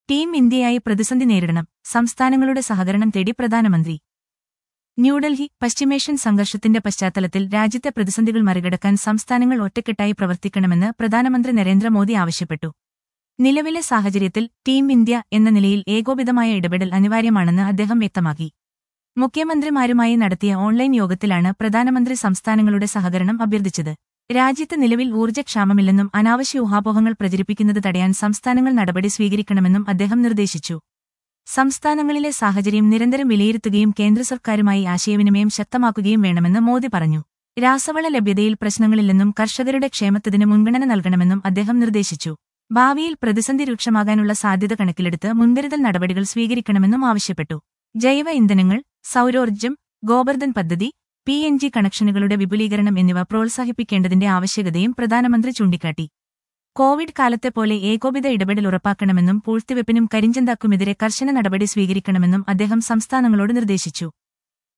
team ഇന്ത്യയായി പ്രതിസന്ധി നേരിടണം സംസ്ഥാനങ്ങളുടെ സഹകരണം തേടി പ്രധാനമന്ത്രി ന്യൂഡൽഹി പശ്ചിമേഷ്യൻ സംഘർഷത്തിന്റെ പശ്ചാത്തലത്തിൽ രാജ്യത്തെ പ്രതിസന്ധികൾ മറികടക്കാൻ സംസ്ഥാനങ്ങൾ ഒറ്റക്കെട്ടായി പ്രവർത്തിക്കണമെന്ന് പ്രധാനമന്ത്രി നരേന്ദ്രമോദി ആവശ്യപ്പെട്ടു നിലവിലെ സാഹചര്യത്തിൽ ടീം ഇന്ത്യ എന്ന നിലയിൽ ഏകോപിതമായ ഇടപെടൽ അനിവാര്യമാണെന്ന് അദ്ദേഹം വ്യക്തമാക്കി മുഖ്യമന്ത്രിമാരുമായി നടത്തിയ ഓൺലൈൻ യോഗത്തിലാണ് പ്രധാനമന്ത്രി സംസ്ഥാനങ്ങളുടെ സഹകരണം അഭ്യർത്ഥിച്ചത് രാജ്യത്ത് നിലവിൽ ഊർജ്ജക്ഷാമമില്ലെന്നും അനാവശ്യ ഊഹാപോഹങ്ങൾ പ്രചരിപ്പിക്കുന്നത് തടയാൻ സംസ്ഥാനങ്ങൾ നടപടി സ്വീകരിക്കണമെന്നും അദ്ദേഹം നിർദ്ദേശിച്ചു സംസ്ഥാനങ്ങളിലെ സാഹചര്യം നിരന്തരം വിലയിരുത്തുകയും കേന്ദ്ര സർക്കാരുമായി ആശയവിനിമയം ശക്തമാക്കുകയും വേണമെന്ന് മോദി പറഞ്ഞു രാസവള ലഭ്യതയിൽ പ്രശ്നങ്ങളില്ലെന്നും കർഷകരുടെ ക്ഷേമത്തിന് മുൻഗണന നൽകണമെന്നും അദ്ദേഹം നിർദ്ദേശിച്ചു ഭാവിയിൽ പ്രതിസന്ധി രൂക്ഷമാകാനുള്ള സാധ്യത കണക്കിലെടുത്ത് മുൻകരുതൽ നടപടികൾ സ്വീകരിക്കണമെന്നും ആവശ്യപ്പെട്ടു ജൈവ ഇന്ധനങ്ങൾ സൗരോർജ്ജം ഗോബർധൻ പദ്ധതി പി എൻ ജി കണക്ഷനുകളുടെ വിപുലീകരണം എന്നിവ പ്രോത്സാഹിപ്പിക്കേണ്ടതിന്റെ ആവശ്യകതയും പ്രധാനമന്ത്രി ചൂണ്ടിക്കാട്ടി കോവിഡ് കാലത്തെ പോലെ ഏകോപിത ഇടപെടൽ ഉറപ്പാക്കണമെന്നും പൂഴ്ത്തിവെപ്പിനും കരിഞ്ചന്താക്കുമെതിരെ കർശന നടപടി സ്വീകരിക്കണമെന്നും അദ്ദേഹം സംസ്ഥാനങ്ങളോട് നിർദ്ദേശിച്ചു